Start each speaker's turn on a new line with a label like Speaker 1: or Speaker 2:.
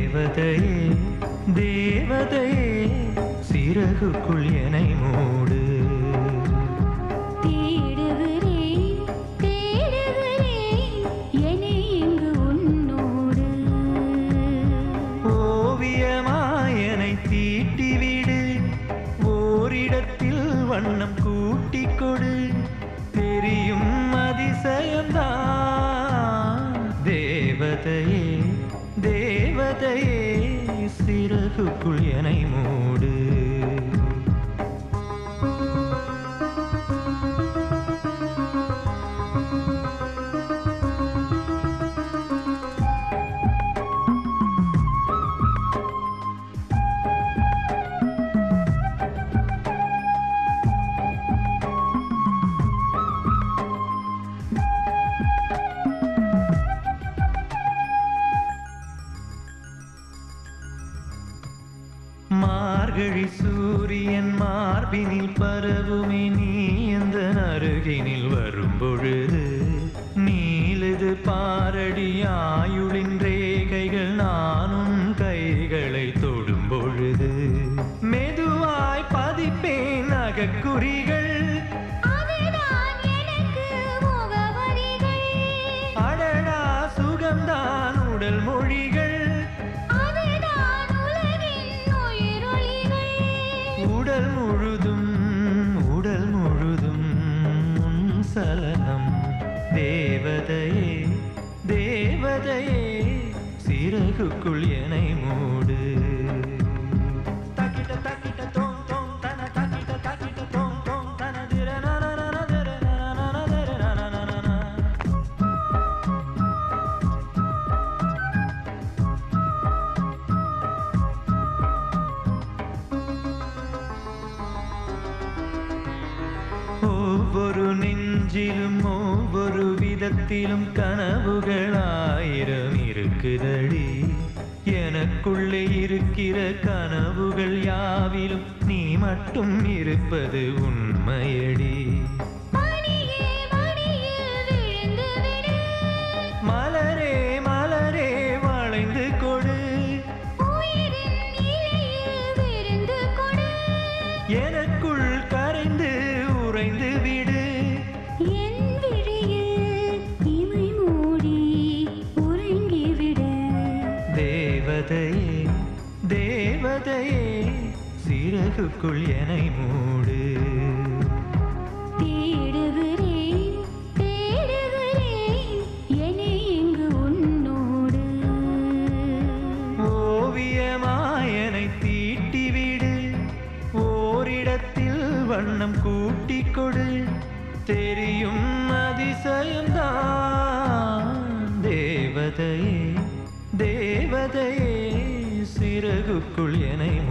Speaker 1: தேவதையே தேவதையே சிறகுக்குள் என்னை மூடு
Speaker 2: தேடுகிறேன் தேடுகிறேன் என்னை இங்கு உன்னோடு
Speaker 1: ஓவியமாயனை தீட்டிவிடு ஓரிடத்தில் வண்ணம் கூட்டிக் கொடு தெரியும் அதிசயம்தான் தேவதையே தேவதையே சிறகுக்குள் என்னை மூடு மார்கழி சூரியன் மார்பினில் பரவுமே நீ எந்த அருகினில் வரும் பொழுது நீலது பாரடி ஆயுளின் ரேகைகள் நானும் கைகளை தொடும் பொழுது மெதுவாய் பதிப்பேன் அகக்குறிகள்
Speaker 2: அதுதான் எனக்கு முகவரிகள்
Speaker 1: அடடா சுகம்தான் உடல் மொழிகள்
Speaker 2: அதுதான் உலகின் உயிரொலிகள்
Speaker 1: உடல் முழுதும் உடல் முழுதும் உன் சலனம் தேவதையே தேவதையே சிறகுக்குள் என்னை மூடு தக்கிட்ட தக்கிட்ட தோம் தோம் தன தக்கிட்ட தக்கிட்ட தோம் தோம் தன திர நன நன திர நன நன திர நன நன நன. ஒவ்வொரு நெஞ்சிலும் ஒவ்வொரு விதத்திலும் கனவுகள் ஆயிரம் இருக்குதடி எனக்குள்ளே இருக்கிற கனவுகள் யாவிலும் நீ மட்டும் இருப்பது உண்மையடி
Speaker 2: மணியே மணியில் விழுந்து விடு
Speaker 1: மலரே மலரே வளைந்து கொடு
Speaker 2: உயிரின் இலையில் விருந்து கொடு
Speaker 1: எனக்குள் கரைந்து உறைந்து விடு
Speaker 2: என் விழியில் இமை மூடி உறங்கிவிடு
Speaker 1: தேவதையே தேவதையே சிறகுக்குள் என்னை மூடு
Speaker 2: தேடுகிறேன் தேடுகிறேன் என்னை இங்கு உன்னோடு
Speaker 1: ஓவியமாயனை தீட்டிவிடு ஓரிடத்தில் வண்ணம் கூட்டிக் கொடு தெரியும் அதிசயம்தான் தேவதையே தேவதையே சிறகுக்குள் என்னை